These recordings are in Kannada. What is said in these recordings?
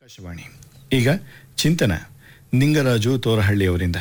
ಆಕಾಶವಾಣಿ ಈಗ ಚಿಂತನ ನಿಂಗರಾಜು ತೋರಹಳ್ಳಿಯವರಿಂದ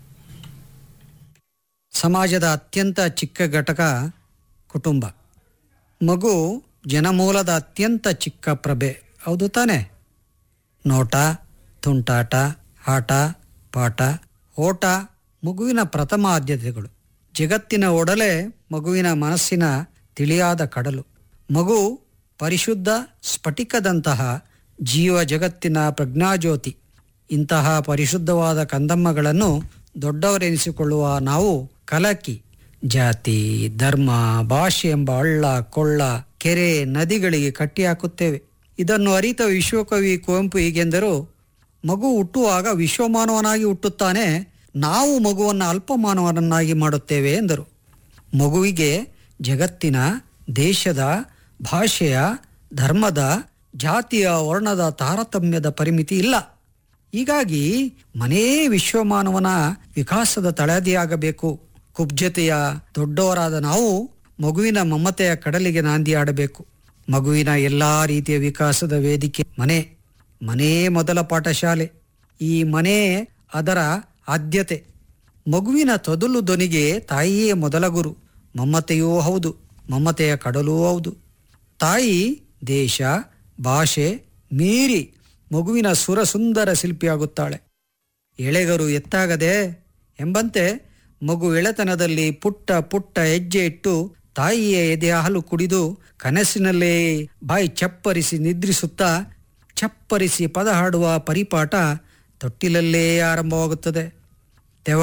ಸಮಾಜದ ಅತ್ಯಂತ ಚಿಕ್ಕ ಘಟಕ ಕುಟುಂಬ ಮಗು ಜನಮೂಲದ ಅತ್ಯಂತ ಚಿಕ್ಕ ಪ್ರಭೆ ಹೌದು ತಾನೆ ನೋಟ ತುಂಟಾಟ ಆಟ ಪಾಠ ಓಟ ಮಗುವಿನ ಪ್ರಥಮ ಆದ್ಯತೆಗಳು ಜಗತ್ತಿನ ಒಡಲೆ ಮಗುವಿನ ಮನಸ್ಸಿನ ತಿಳಿಯಾದ ಕಡಲು ಮಗು ಪರಿಶುದ್ಧ ಸ್ಫಟಿಕದಂತಹ ಜೀವ ಜಗತ್ತಿನ ಪ್ರಜ್ಞಾಜ್ಯೋತಿ ಇಂತಹ ಪರಿಶುದ್ಧವಾದ ಕಂದಮ್ಮಗಳನ್ನು ದೊಡ್ಡವರೆನಿಸಿಕೊಳ್ಳುವ ನಾವು ಕಲಕಿ ಜಾತಿ ಧರ್ಮ ಭಾಷೆ ಎಂಬ ಹಳ್ಳ ಕೊಳ್ಳ ಕೆರೆ ನದಿಗಳಿಗೆ ಕಟ್ಟಿ ಹಾಕುತ್ತೇವೆ ಇದನ್ನು ಅರಿತ ವಿಶ್ವಕವಿ ಕುವೆಂಪು ಹೀಗೆಂದರು ಮಗು ಹುಟ್ಟುವಾಗ ವಿಶ್ವಮಾನವನಾಗಿ ಹುಟ್ಟುತ್ತಾನೆ ನಾವು ಮಗುವನ್ನು ಅಲ್ಪಮಾನವನನ್ನಾಗಿ ಮಾಡುತ್ತೇವೆ ಎಂದರು ಮಗುವಿಗೆ ಜಗತ್ತಿನ ದೇಶದ ಭಾಷೆಯ ಧರ್ಮದ ಜಾತಿಯ ವರ್ಣದ ತಾರತಮ್ಯದ ಪರಿಮಿತಿ ಇಲ್ಲ ಹೀಗಾಗಿ ಮನೇ ವಿಶ್ವಮಾನವನ ವಿಕಾಸದ ತಳದಿಯಾಗಬೇಕು ಕುಬ್ಜತೆಯ ದೊಡ್ಡವರಾದ ನಾವು ಮಗುವಿನ ಮಮತೆಯ ಕಡಲಿಗೆ ನಾಂದಿ ಆಡಬೇಕು ಮಗುವಿನ ಎಲ್ಲ ರೀತಿಯ ವಿಕಾಸದ ವೇದಿಕೆ ಮನೆ ಮನೇ ಮೊದಲ ಪಾಠಶಾಲೆ ಈ ಮನೆ ಅದರ ಆದ್ಯತೆ ಮಗುವಿನ ತೊದಲು ಧ್ವನಿಗೆ ತಾಯಿಯೇ ಮೊದಲ ಗುರು ಮಮತೆಯೂ ಹೌದು ಮಮತೆಯ ಕಡಲೂ ಹೌದು ತಾಯಿ ದೇಶ ಭಾಷೆ ಮೀರಿ ಮಗುವಿನ ಸುರಸುಂದರ ಶಿಲ್ಪಿಯಾಗುತ್ತಾಳೆ ಎಳೆಗರು ಎತ್ತಾಗದೆ ಎಂಬಂತೆ ಮಗು ಎಳೆತನದಲ್ಲಿ ಪುಟ್ಟ ಪುಟ್ಟ ಹೆಜ್ಜೆ ಇಟ್ಟು ತಾಯಿಯ ಎದೆ ಹಾಲು ಕುಡಿದು ಕನಸಿನಲ್ಲೇ ಬಾಯಿ ಚಪ್ಪರಿಸಿ ನಿದ್ರಿಸುತ್ತಾ ಚಪ್ಪರಿಸಿ ಪದ ಹಾಡುವ ಪರಿಪಾಠ ತೊಟ್ಟಿಲಲ್ಲೇ ಆರಂಭವಾಗುತ್ತದೆ